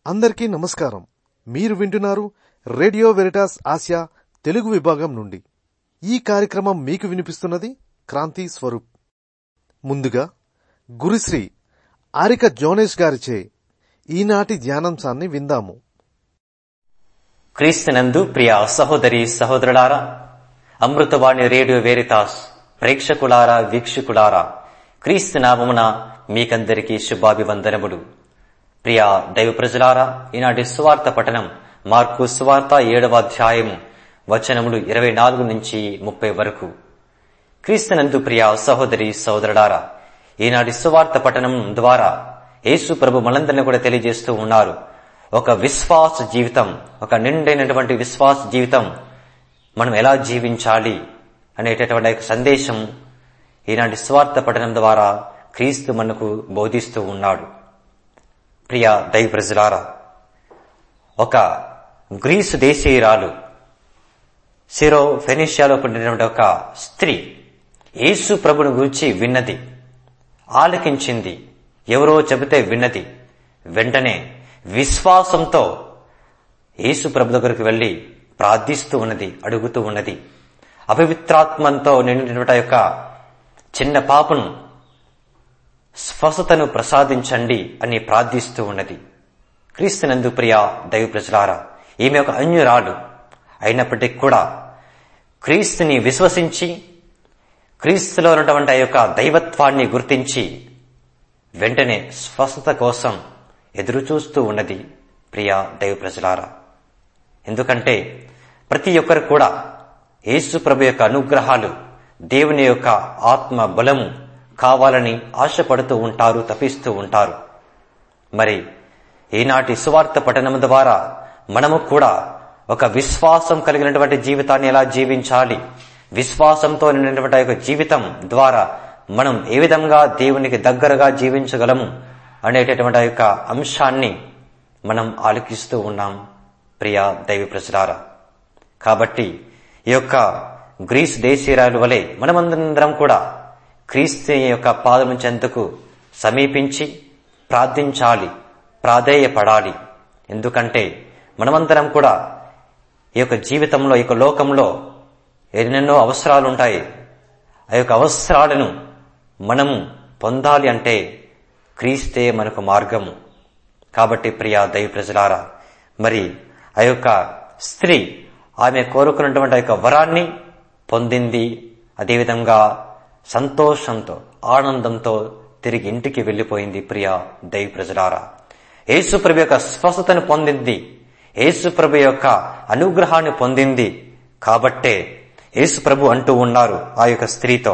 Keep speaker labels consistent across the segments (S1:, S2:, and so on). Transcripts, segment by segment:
S1: అందరికీ నమస్కారం మీరు వింటున్నారు రేడియో వెరిటాస్ ఆసియా తెలుగు విభాగం నుండి ఈ కార్యక్రమం మీకు వినిపిస్తున్నది క్రాంతి స్వరూప్ ముందుగా గురుశ్రీ ఆరిక జోనేష్ గారిచే ఈనాటి ధ్యానాంశాన్ని విందాము
S2: క్రీస్తునందు ప్రియ సహోదరి సహోదరులారా అమృతవాణి రేడియో వేరితాస్ ప్రేక్షకులారా వీక్షకులారా క్రీస్తు నామమున మీకందరికీ శుభాభివందనములు ప్రియ దైవ ప్రజలారా ఈనాటి సువార్త పఠనం మార్కు సువార్త ఏడవ అధ్యాయము వచనములు ఇరవై నాలుగు నుంచి ముప్పై వరకు క్రీస్తునందు ప్రియ సహోదరి సహోదరులారా ఈనాటి సువార్త పఠనం ద్వారా యేసు ప్రభు మనందరిని కూడా తెలియజేస్తూ ఉన్నారు ఒక విశ్వాస జీవితం ఒక నిండైనటువంటి విశ్వాస జీవితం మనం ఎలా జీవించాలి అనేటటువంటి ఒక సందేశం ఈనాటి స్వార్థ పఠనం ద్వారా క్రీస్తు మనకు బోధిస్తూ ఉన్నాడు ప్రియ దైవ ప్రజలారా ఒక గ్రీసు దేశీయురాలు సిరో ఫెనిషియాలో పుట్టినటువంటి ఒక స్త్రీ యేసు ప్రభుని గురించి విన్నది ఆలకించింది ఎవరో చెబితే విన్నది వెంటనే విశ్వాసంతో యేసు ప్రభు దగ్గరికి వెళ్లి ప్రార్థిస్తూ ఉన్నది అడుగుతూ ఉన్నది అపవిత్రాత్మంతో నిండినటువంటి యొక్క చిన్న పాపను స్వస్థతను ప్రసాదించండి అని ప్రార్థిస్తూ ఉన్నది క్రీస్తునందు ప్రియ దైవ ప్రజలారా ఈమె ఒక అన్యురాలు అయినప్పటికీ కూడా క్రీస్తుని విశ్వసించి క్రీస్తులో ఉన్నటువంటి ఆ యొక్క దైవత్వాన్ని గుర్తించి వెంటనే స్వస్థత కోసం ఎదురు చూస్తూ ఉన్నది ప్రియ దైవ ప్రజలారా ఎందుకంటే ప్రతి ఒక్కరు కూడా యేసు ప్రభు యొక్క అనుగ్రహాలు దేవుని యొక్క ఆత్మ బలము కావాలని ఆశపడుతూ ఉంటారు తపిస్తూ ఉంటారు మరి ఈనాటి సువార్త పఠనం ద్వారా మనము కూడా ఒక విశ్వాసం కలిగినటువంటి జీవితాన్ని ఎలా జీవించాలి విశ్వాసంతో నిండినటువంటి యొక్క జీవితం ద్వారా మనం ఏ విధంగా దేవునికి దగ్గరగా జీవించగలము అనేటటువంటి యొక్క అంశాన్ని మనం ఆలోకిస్తూ ఉన్నాం ప్రియ దైవ ప్రజలారా కాబట్టి ఈ యొక్క గ్రీస్ దేశీయురాలు వలె మనమందరం కూడా క్రీస్తు యొక్క పాదము చెంతకు సమీపించి ప్రార్థించాలి ప్రాధేయపడాలి ఎందుకంటే మనమందరం కూడా ఈ యొక్క జీవితంలో ఈ యొక్క లోకంలో ఎన్నెన్నో అవసరాలు ఉంటాయి ఆ యొక్క అవసరాలను మనము పొందాలి అంటే క్రీస్తే మనకు మార్గము కాబట్టి ప్రియా దైవ ప్రజలారా మరి ఆ యొక్క స్త్రీ ఆమె కోరుకున్నటువంటి ఆ యొక్క వరాన్ని పొందింది అదేవిధంగా సంతోషంతో ఆనందంతో తిరిగి ఇంటికి వెళ్లిపోయింది ప్రియా దైవ ప్రజలారా యేసుప్రభు యొక్క స్వస్థతను పొందింది యేసుప్రభు యొక్క అనుగ్రహాన్ని పొందింది కాబట్టే యేసుప్రభు అంటూ ఉన్నారు ఆ యొక్క స్త్రీతో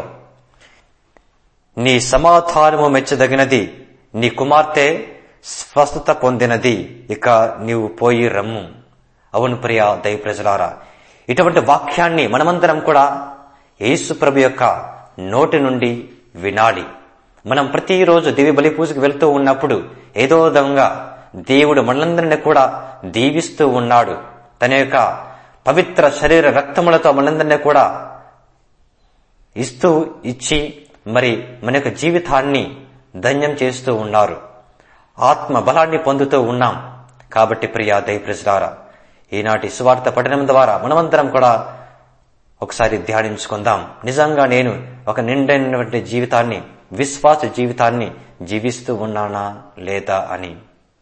S2: నీ సమాధానము మెచ్చదగినది నీ కుమార్తె స్వస్థత పొందినది ఇక నీవు పోయి రమ్ము అవును ప్రియ దైవ ప్రజలారా ఇటువంటి వాక్యాన్ని మనమందరం కూడా యేసుప్రభు యొక్క నోటి నుండి వినాలి మనం ప్రతిరోజు దివి బలి పూజకు వెళ్తూ ఉన్నప్పుడు ఏదో విధంగా దేవుడు మనందరిని కూడా దీవిస్తూ ఉన్నాడు తన యొక్క పవిత్ర శరీర రక్తములతో మనందరినీ కూడా ఇస్తూ ఇచ్చి మరి మన యొక్క జీవితాన్ని ధన్యం చేస్తూ ఉన్నారు ఆత్మ బలాన్ని పొందుతూ ఉన్నాం కాబట్టి ప్రియా దయ ప్రజలారా ఈనాటి సువార్త పఠనం ద్వారా మనమందరం కూడా ఒకసారి ధ్యానించుకుందాం నిజంగా నేను ఒక నిండైనటువంటి జీవితాన్ని విశ్వాస జీవితాన్ని జీవిస్తూ ఉన్నానా లేదా అని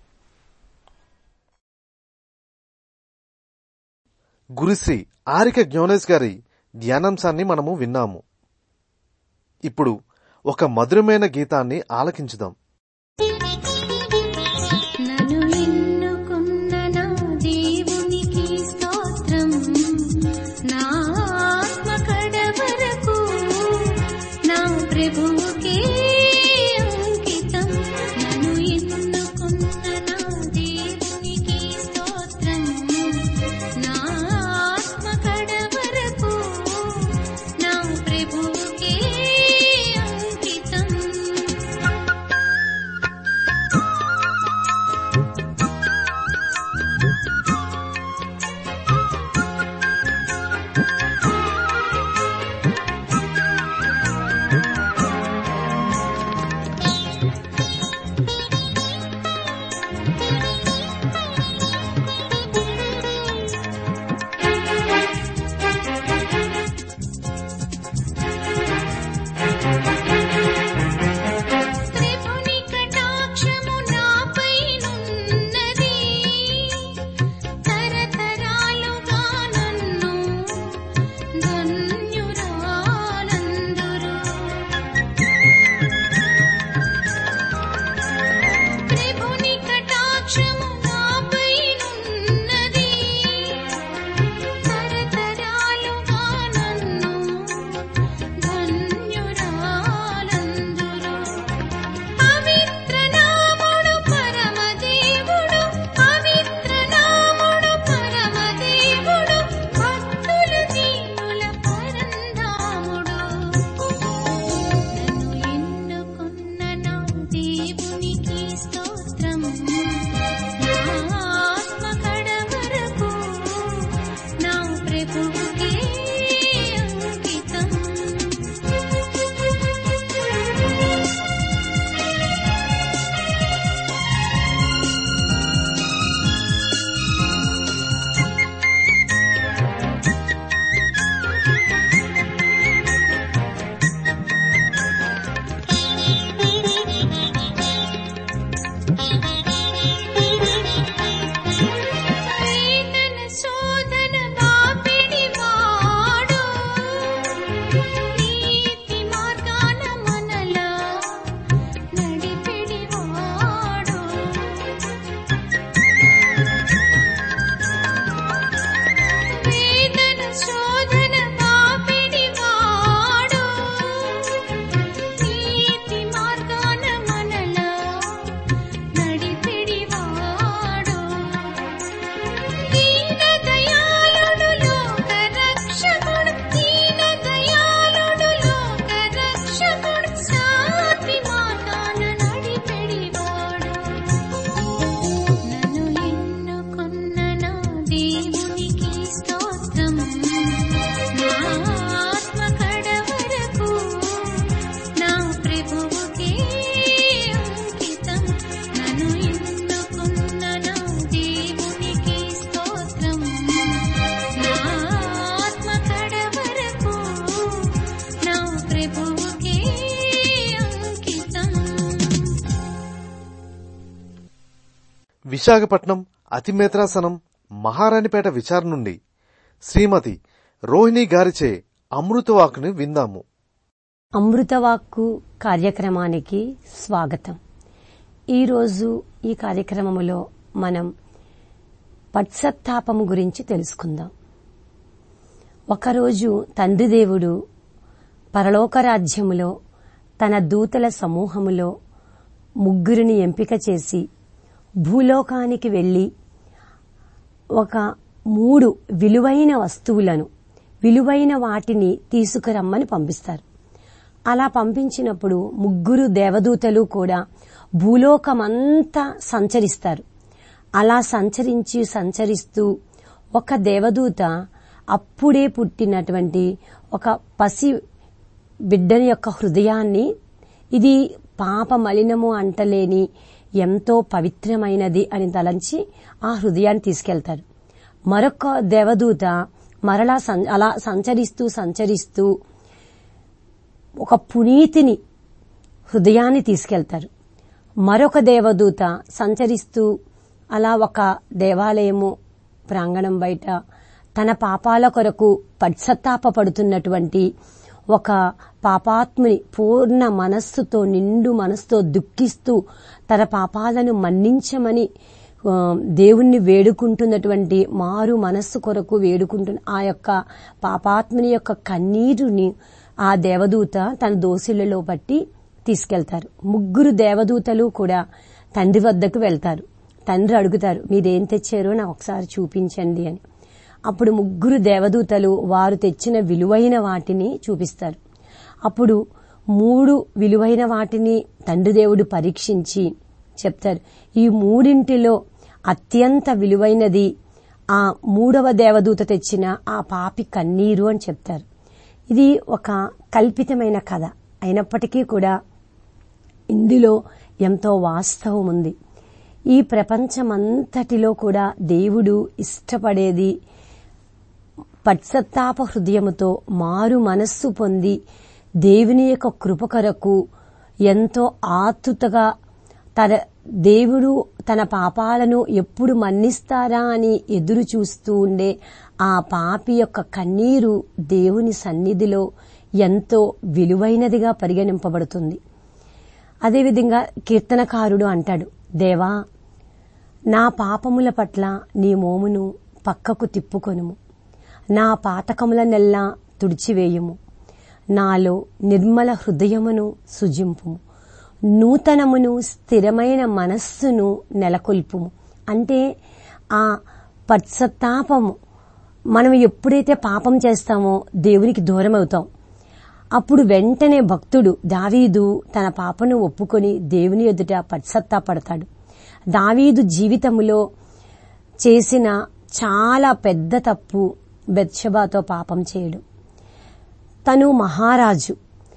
S1: గురుశ్రీ ఆరిక జ్ఞానేష్ గారి ధ్యానాంశాన్ని మనము విన్నాము ఇప్పుడు ఒక మధురమైన గీతాన్ని ఆలకించుదాం
S3: నన్ను ఎన్నుకున్న నా దేవునికి స్తోత్రం నా ఆత్మ కడవరకు నా ప్రభువుకే అంకితం నన్ను ఎన్నుకున్న నా దేవునికి స్తోత్రం నా ఆత్మ కడవరకు నా ప్రభువుకే అంకితం కటాక్షము నాపైనున్నది తరతరాలుగా నన్ను ధన్యురాలందురు పవిత్ర నాముడు పరమదేవుడు పవిత్ర నాముడు పరమదేవుడు భక్తుల దీనుల పరంధాముడు నన్ను ఎన్నుకున్న నా దేవునికి స్తోత్రం నా ఆత్మ కడవరకు నా ప్రభువుకే అంకితం వేదన శోధన బాపిడి వాడు నీతి మార్గాన మనలా నడిపిడి వాడు వేదన శోధన బాపిడి వాడు నీతి మార్గాన మనలా నడిపిడి వాడు దీన దయాళుడు లోక రక్షకుడు దీన దయాళుడు లోక రక్షకుడు శాంతి మార్గాన నడిపెడివాడు నన్ను ఎన్నుకున్న నా దేవునికి స్తోత్రం నా ఆత్మ కడవరకు నా ప్రభువుకే అంకితం నన్ను ఎన్నుకున్న నా దేవునికి స్తోత్రం నా ఆత్మ కడవరకు నా ప్రభువుకే అంకితం
S1: విశాఖపట్నం అతిమేత్రాసనం మహారాణిపేట విచారణ నుండి శ్రీమతి రోహిణి గారిచే అమృతవాకుని విందాము
S4: అమృతవాక్కు కార్యక్రమానికి స్వాగతం ఈరోజు ఈ కార్యక్రమములో మనం పట్సత్తాపము గురించి తెలుసుకుందాం ఒకరోజు తండ్రి దేవుడు పరలోక రాజ్యములో తన దూతల సమూహములో ముగ్గురిని ఎంపిక చేసి భూలోకానికి వెళ్లి ఒక మూడు విలువైన వస్తువులను విలువైన వాటిని తీసుకురమ్మని పంపిస్తారు అలా పంపించినప్పుడు ముగ్గురు దేవదూతలు కూడా భూలోకమంతా సంచరిస్తారు అలా సంచరించి సంచరిస్తూ ఒక దేవదూత అప్పుడే పుట్టినటువంటి ఒక పసి బిడ్డని యొక్క హృదయాన్ని ఇది పాప మలినము అంటలేని ఎంతో పవిత్రమైనది అని తలంచి ఆ హృదయాన్ని తీసుకెళ్తారు మరొక దేవదూత మరలా సం- అలా సంచరిస్తూ సంచరిస్తూ ఒక పునీతిని హృదయాన్ని తీసుకెళ్తారు మరొక దేవదూత సంచరిస్తూ అలా ఒక దేవాలయము ప్రాంగణం బయట తన పాపాల కొరకు పశ్చత్తాపడుతున్నటువంటి ఒక పాపాత్ముని పూర్ణ మనస్సుతో నిండు మనస్సుతో దుఃఖిస్తూ తన పాపాలను మన్నించమని ఆ, దేవుణ్ణి వేడుకుంటున్నటువంటి మారు మనస్సు కొరకు వేడుకుంటున్న ఆ యొక్క పాపాత్ముని యొక్క కన్నీరుని ఆ దేవదూత తన దోసిళ్లలో పట్టి తీసుకెళ్తారు ముగ్గురు దేవదూతలు కూడా తండ్రి వద్దకు వెళ్తారు తండ్రి అడుగుతారు మీరేం తెచ్చారో నాకు ఒకసారి చూపించండి అని అప్పుడు ముగ్గురు దేవదూతలు వారు తెచ్చిన విలువైన వాటిని చూపిస్తారు అప్పుడు మూడు విలువైన వాటిని తండ్రి దేవుడు పరీక్షించి చెప్తారు ఈ మూడింటిలో అత్యంత విలువైనది ఆ మూడవ దేవదూత తెచ్చిన ఆ పాపి కన్నీరు అని చెప్తారు ఇది ఒక కల్పితమైన కథ అయినప్పటికీ కూడా ఇందులో ఎంతో వాస్తవం ఉంది ఈ ప్రపంచమంతటిలో కూడా దేవుడు ఇష్టపడేది పశ్చత్తాప హృదయముతో మారు మనస్సు పొంది దేవుని యొక్క కృప కొరకు ఎంతో ఆతుతగా తన దేవుడు తన పాపాలను ఎప్పుడు మన్నిస్తారా అని ఎదురు చూస్తూ ఉండే ఆ పాపి యొక్క కన్నీరు దేవుని సన్నిధిలో ఎంతో విలువైనదిగా పరిగణింపబడుతుంది అదేవిధంగా కీర్తనకారుడు అంటాడు దేవా నా పాపముల పట్ల నీ మోమును పక్కకు తిప్పుకొనుము నా పాతకములనెల్లా తుడిచివేయుము నాలో నిర్మల హృదయమును సుజింపుము నూతనమును స్థిరమైన మనస్సును నెలకొల్పుము అంటే ఆ పశ్చత్తాపము మనం ఎప్పుడైతే పాపం చేస్తామో దేవునికి దూరం అవుతాం అప్పుడు వెంటనే భక్తుడు దావీదు తన పాపను ఒప్పుకొని దేవుని ఎదుట పశ్చత్తాపడతాడు దావీదు జీవితములో చేసిన చాలా పెద్ద తప్పు బెత్షబాతో పాపం చేయడం తను మహారాజు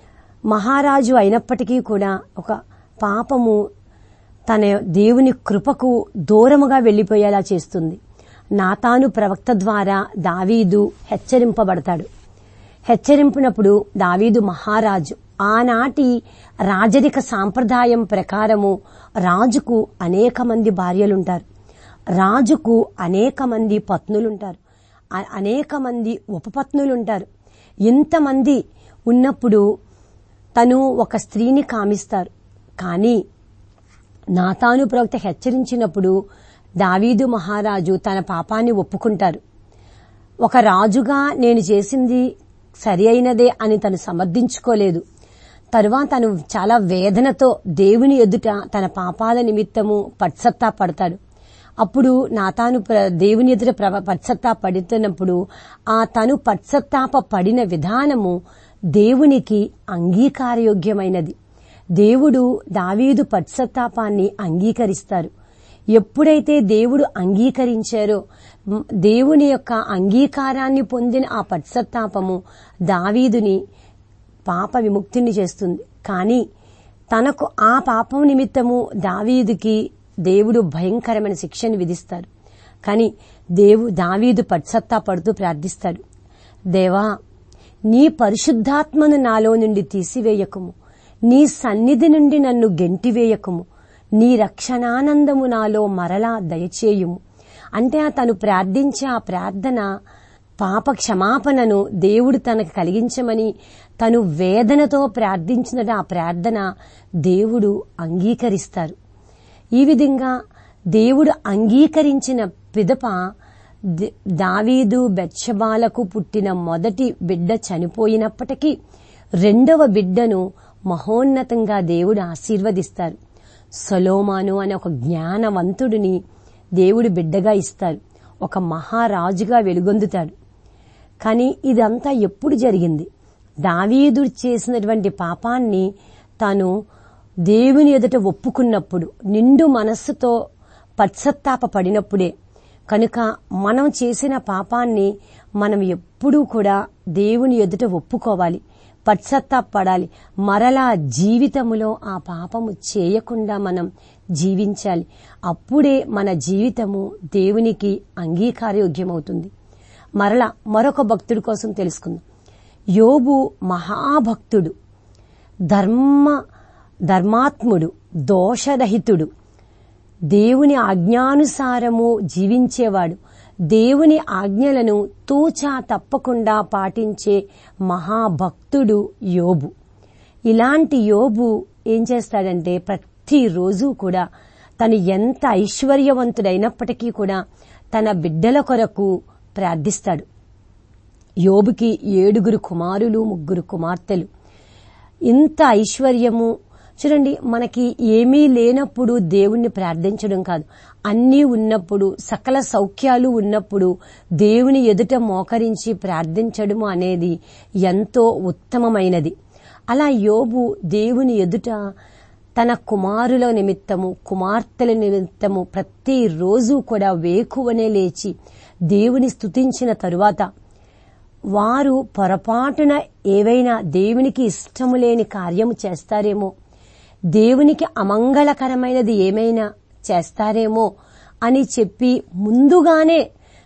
S4: మహారాజు అయినప్పటికీ కూడా ఒక పాపము తన దేవుని కృపకు దూరముగా వెళ్లిపోయేలా చేస్తుంది నాతాను ప్రవక్త ద్వారా దావీదు హెచ్చరింపబడతాడు హెచ్చరింపినప్పుడు దావీదు మహారాజు ఆనాటి రాజరిక సాంప్రదాయం ప్రకారము రాజుకు అనేక మంది భార్యలుంటారు రాజుకు అనేక మంది పత్నులుంటారు అ- అనేక మంది ఉపపత్నులుంటారు ఇంతమంది ఉన్నప్పుడు తను ఒక స్త్రీని కామిస్తారు కానీ నాతాను ప్రవక్త హెచ్చరించినప్పుడు దావీదు మహారాజు తన పాపాన్ని ఒప్పుకుంటారు ఒక రాజుగా నేను చేసింది సరి అయినదే అని తను సమర్థించుకోలేదు తరువాత తను చాలా వేదనతో దేవుని ఎదుట తన పాపాల నిమిత్తము పశ్చత్తాపడతాడు అప్పుడు నాతాను ప్ర- దేవుని ఎదుట ప్ర- పశ్చత్తాపడుతున్నప్పుడు ఆ తను పశ్చత్తాప పడిన విధానము దేవునికి అంగీకారయోగ్యమైనది దేవుడు దావీదు పశ్చత్తాపాన్ని అంగీకరిస్తారు ఎప్పుడైతే దేవుడు అంగీకరించారో మ్, దేవుని యొక్క అంగీకారాన్ని పొందిన ఆ పశ్చత్తాపము దావీదుని పాప విముక్తిని చేస్తుంది కానీ తనకు ఆ పాపం నిమిత్తము దావీదుకి దేవుడు భయంకరమైన శిక్షను విధిస్తారు కానీ దేవు దావీదు పశ్చత్తాపడుతూ ప్రార్థిస్తాడు దేవా నీ పరిశుద్ధాత్మను నాలో నుండి తీసివేయకము నీ సన్నిధి నుండి నన్ను గెంటివేయకము నీ రక్షణానందము నాలో మరలా దయచేయుము అంటే ఆ తను ప్రార్థించే ఆ ప్రార్థన పాప క్షమాపణను దేవుడు తనకు కలిగించమని తను వేదనతో ప్రార్థించిన ఆ ప్రార్థన దేవుడు అంగీకరిస్తారు ఈ విధంగా దేవుడు అంగీకరించిన పిదప ద- దావీదు బెచ్చబాలకు పుట్టిన మొదటి బిడ్డ చనిపోయినప్పటికీ రెండవ బిడ్డను మహోన్నతంగా దేవుడు ఆశీర్వదిస్తారు సొలోమాను అనే ఒక జ్ఞానవంతుడిని దేవుడు బిడ్డగా ఇస్తారు ఒక మహారాజుగా వెలుగొందుతాడు కానీ ఇదంతా ఎప్పుడు జరిగింది దావీదు చేసినటువంటి పాపాన్ని తాను దేవుని ఎదుట ఒప్పుకున్నప్పుడు నిండు మనస్సుతో పశ్చత్తాప పడినప్పుడే కనుక మనం చేసిన పాపాన్ని మనం ఎప్పుడూ కూడా దేవుని ఎదుట ఒప్పుకోవాలి పశ్చత్తాపడాలి మరలా జీవితములో ఆ పాపము చేయకుండా మనం జీవించాలి అప్పుడే మన జీవితము దేవునికి అంగీకారయోగ్యమవుతుంది మరలా మరొక భక్తుడి కోసం తెలుసుకుందాం యోబు మహాభక్తుడు ధర్మ ధర్మాత్ముడు దోషరహితుడు దేవుని ఆజ్ఞానుసారము జీవించేవాడు దేవుని ఆజ్ఞలను తూచా తప్పకుండా పాటించే మహాభక్తుడు యోబు ఇలాంటి యోబు ఏం చేస్తాడంటే ప్రతిరోజు కూడా తను ఎంత ఐశ్వర్యవంతుడైనప్పటికీ కూడా తన బిడ్డల కొరకు ప్రార్థిస్తాడు యోబుకి ఏడుగురు కుమారులు ముగ్గురు కుమార్తెలు ఇంత ఐశ్వర్యము చూడండి మనకి ఏమీ లేనప్పుడు దేవుణ్ణి ప్రార్థించడం కాదు అన్నీ ఉన్నప్పుడు సకల సౌఖ్యాలు ఉన్నప్పుడు దేవుని ఎదుట మోకరించి ప్రార్థించడము అనేది ఎంతో ఉత్తమమైనది అలా యోబు దేవుని ఎదుట తన కుమారుల నిమిత్తము కుమార్తెల నిమిత్తము ప్రతిరోజు కూడా వేకువనే లేచి దేవుని స్తుతించిన తరువాత వారు పొరపాటున ఏవైనా దేవునికి ఇష్టము లేని కార్యము చేస్తారేమో దేవునికి అమంగళకరమైనది ఏమైనా చేస్తారేమో అని చెప్పి ముందుగానే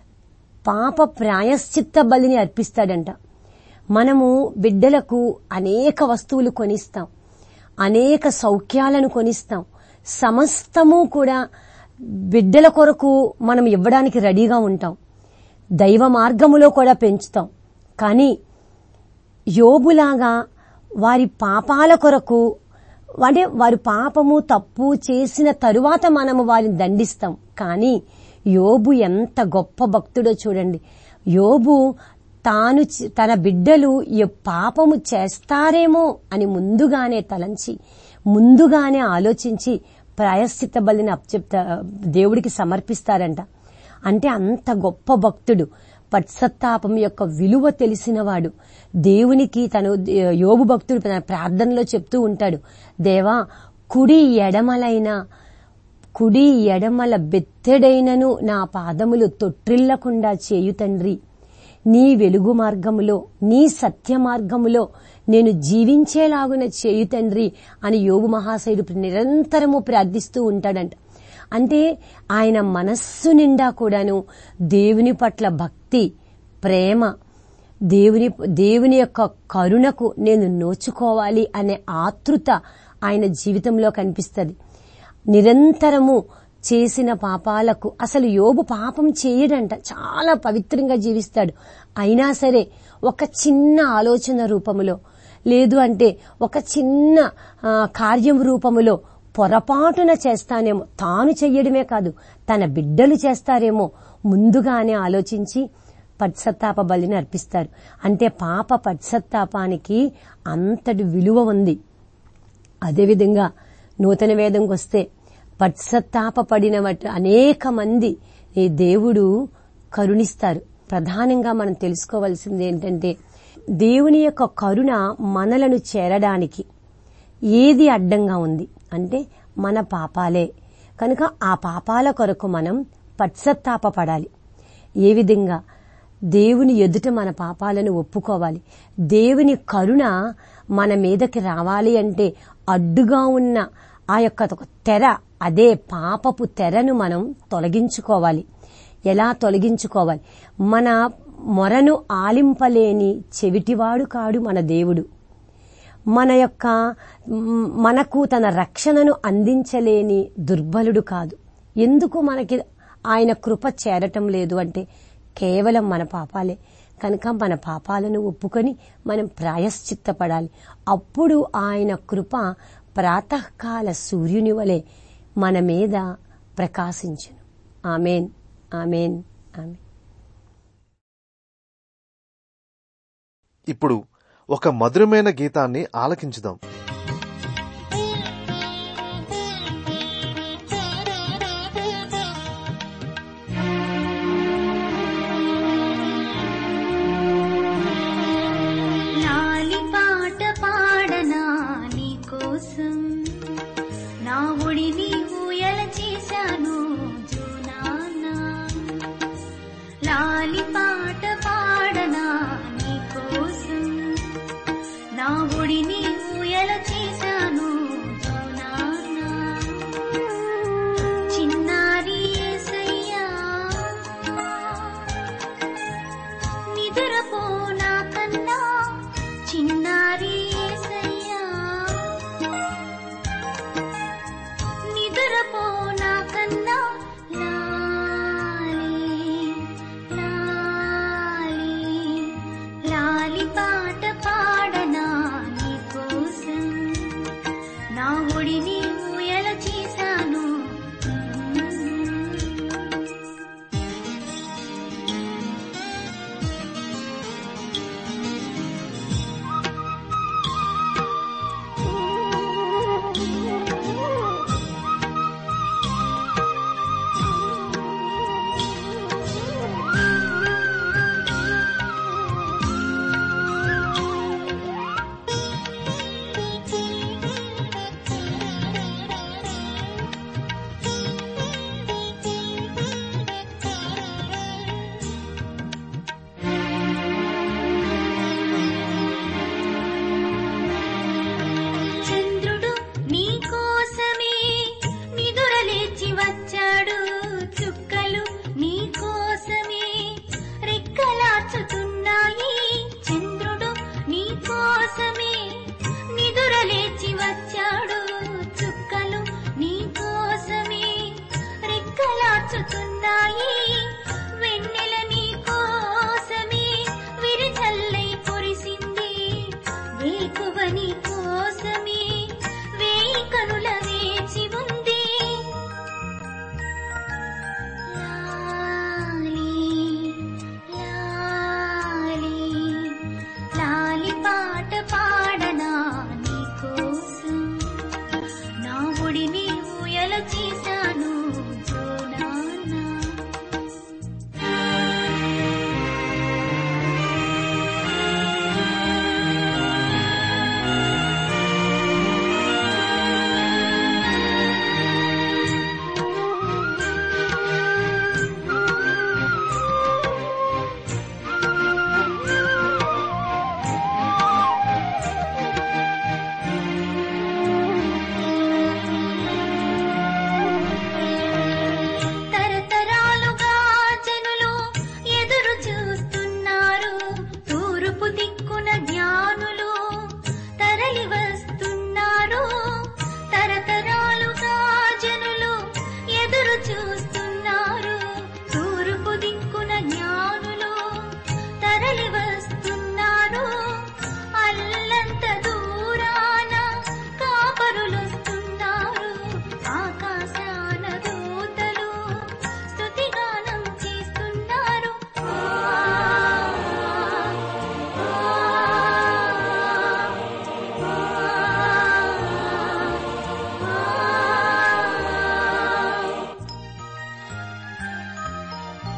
S4: పాప ప్రాయశ్చిత్త బలిని అర్పిస్తాడంట మనము బిడ్డలకు అనేక వస్తువులు కొనిస్తాం అనేక సౌఖ్యాలను కొనిస్తాం సమస్తము కూడా బిడ్డల కొరకు మనం ఇవ్వడానికి రెడీగా ఉంటాం దైవ మార్గములో కూడా పెంచుతాం కానీ యోబులాగా వారి పాపాల కొరకు అంటే వారు పాపము తప్పు చేసిన తరువాత మనము వారిని దండిస్తాం కానీ యోబు ఎంత గొప్ప భక్తుడో చూడండి యోబు తాను చ- తన బిడ్డలు ఎ- పాపము చేస్తారేమో అని ముందుగానే తలంచి ముందుగానే ఆలోచించి ప్రాయశ్చిత్త బలిని అప్పచెప్తా దేవుడికి సమర్పిస్తారంట అంటే అంత గొప్ప భక్తుడు పశ్చత్తాపం యొక్క విలువ తెలిసినవాడు దేవునికి తను యోబు భక్తుడు తన ప్రార్థనలో చెప్తూ ఉంటాడు దేవా కుడి ఎడమలైన కుడి ఎడమల బెత్తెడైనను నా పాదములు తొట్టిల్లకుండా చేయు తండ్రి నీ వెలుగు మార్గములో నీ సత్య మార్గములో నేను జీవించేలాగున చేయు తండ్రి అని యోగు మహాశయుడు నిరంతరము ప్రార్థిస్తూ ఉంటాడంట అంటే ఆయన మనస్సు నిండా కూడాను దేవుని పట్ల భక్తి ప్రేమ దేవుని దేవుని యొక్క కరుణకు నేను నోచుకోవాలి అనే ఆతృత ఆయన జీవితంలో కనిపిస్తుంది నిరంతరము చేసిన పాపాలకు అసలు యోబు పాపం చేయడంట చాలా పవిత్రంగా జీవిస్తాడు అయినా సరే ఒక చిన్న ఆలోచన రూపములో లేదు అంటే ఒక చిన్న ఆ, కార్యం రూపములో పొరపాటున చేస్తానేమో తాను చెయ్యడమే కాదు తన బిడ్డలు చేస్తారేమో ముందుగానే ఆలోచించి పశ్చత్తాప బలిని అర్పిస్తారు అంటే పాప పశ్చత్తాపానికి అంతటి విలువ ఉంది అదేవిధంగా నూతన వేదంకి వస్తే పశ్చత్తాపడిన వాటి అనేక మంది ఈ దేవుడు కరుణిస్తారు ప్రధానంగా మనం తెలుసుకోవాల్సింది ఏంటంటే దేవుని యొక్క కరుణ మనలను చేరడానికి ఏది అడ్డంగా ఉంది అంటే మన పాపాలే కనుక ఆ పాపాల కొరకు మనం పశ్చత్తాపపడాలి ఏ విధంగా దేవుని ఎదుట మన పాపాలను ఒప్పుకోవాలి దేవుని కరుణ మన మీదకి రావాలి అంటే అడ్డుగా ఉన్న ఆ యొక్క ఒక తెర అదే పాపపు తెరను మనం తొలగించుకోవాలి ఎలా తొలగించుకోవాలి మన మొరను ఆలింపలేని చెవిటివాడు కాడు మన దేవుడు మన యొక్క మ్, మనకు తన రక్షణను అందించలేని దుర్బలుడు కాదు ఎందుకు మనకి ఆయన కృప చేరటం లేదు అంటే కేవలం మన పాపాలే కనుక మన పాపాలను ఒప్పుకొని మనం ప్రాయశ్చిత్తపడాలి అప్పుడు ఆయన కృప ప్రాతకాల సూర్యుని వలె మన మీద ప్రకాశించును ఆమెన్ ఆమెన్ ఆమెన్
S1: ఇప్పుడు ఒక మధురమైన గీతాన్ని ఆలకించుదాం
S3: లాలి పాట పాడనా నీ కోసం నా ఒడిని ఊయల చేశాను జూనానా లాలి పాట పాడనా నీ కోసం నా ఒడిని ఊయల చేశాను జూనానా చిన్నారి యేసయ్యా నిదురపోనా కన్నా చిన్నారి యేసయ్యా నిదురపోనా కన్నా లాలి లాలి లాలి పాట పాడనా నీ కోసం నా ఒడిని ఊయల చేశాను చంద్రుడు నీ కోసమే నిదురలేచి వచ్చాడు చుక్కలు నీ కోసమే రెక్కలాచుతున్నాయి చంద్రుడు నీ కోసమే నిదురలేచి వచ్చాడు చుక్కలు నీ కోసమే రెక్కలాచుతున్నాయి వెన్నెల నీ కోసమే విరిచల్లై కురిసింది వేకువ నీ కోసమే వేయి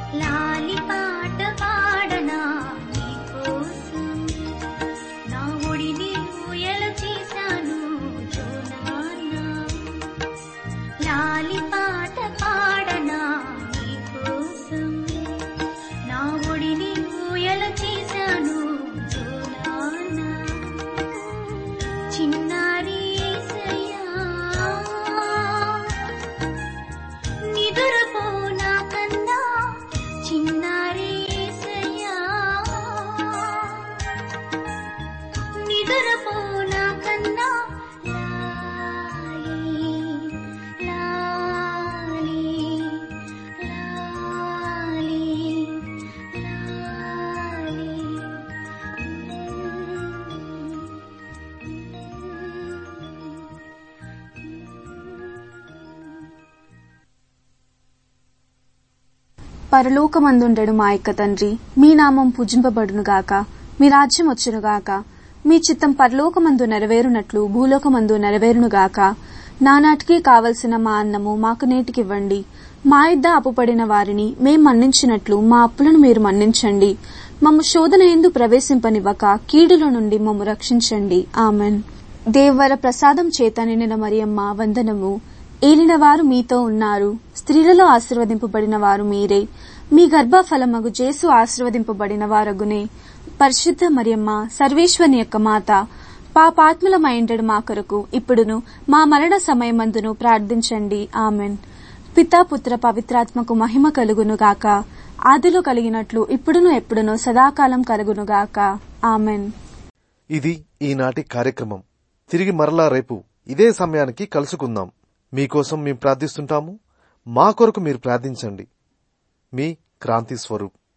S3: లాలి పాట పాడనా నీకోసం నా ఒడిని ఊయల చేశాను జోనానా లాలి పాట పాడనా నీకోసం నా ఒడిని ఊయల చేశాను జోనానా చిన్నారి యేసయ్యా నిదురపోనా కన్నా చిన్నారి యేసయ్యా నిదురపోనా కన్నా లాలి లాలి లాలి
S5: పరలోకమందుండెడు మా యొక్క తండ్రి మీ నామం పూజింపబడునుగాక మీ రాజ్యం వచ్చునుగాక మీ చిత్తం పరలోకమందు నెరవేరునట్లు భూలోకమందు నెరవేరునుగాక నానాటికి కావలసిన మా అన్నము మాకు నేటికివ్వండి మా ఇద్ద అప్పుపడిన వారిని మేం మన్నించినట్లు మా అప్పులను మీరు మన్నించండి మమ్ము శోధన ఎందు ప్రవేశింపనివ్వక కీడుల నుండి మమ్ము రక్షించండి ఆమెన్ దేవర ప్రసాదం చేత నిండిన మరియమ్మ వందనము ఏలినవారు మీతో ఉన్నారు స్త్రీలలో ఆశీర్వదింపబడిన వారు మీరే మీ గర్భఫలమగు జేసు ఆశీర్వదింపబడిన వారగునే పరిశుద్ధ మరియమ్మ సర్వేశ్వరుని యొక్క మాత పాపాత్ములమైండడు మా కొరకు ఇప్పుడును మా మరణ సమయమందును ప్రార్థించండి ఆమెన్ పితా పుత్ర పవిత్రాత్మకు మహిమ కలుగును గాక ఆదిలో కలిగినట్లు ఇప్పుడును ఎప్పుడును సదాకాలం కలుగును గాక ఆమెన్
S1: ఇది ఈనాటి కార్యక్రమం తిరిగి మరలా రేపు ఇదే సమయానికి కలుసుకుందాం మీకోసం మేము ప్రార్థిస్తుంటాము మా కొరకు మీరు ప్రార్థించండి మీ క్రాంతి స్వరూప్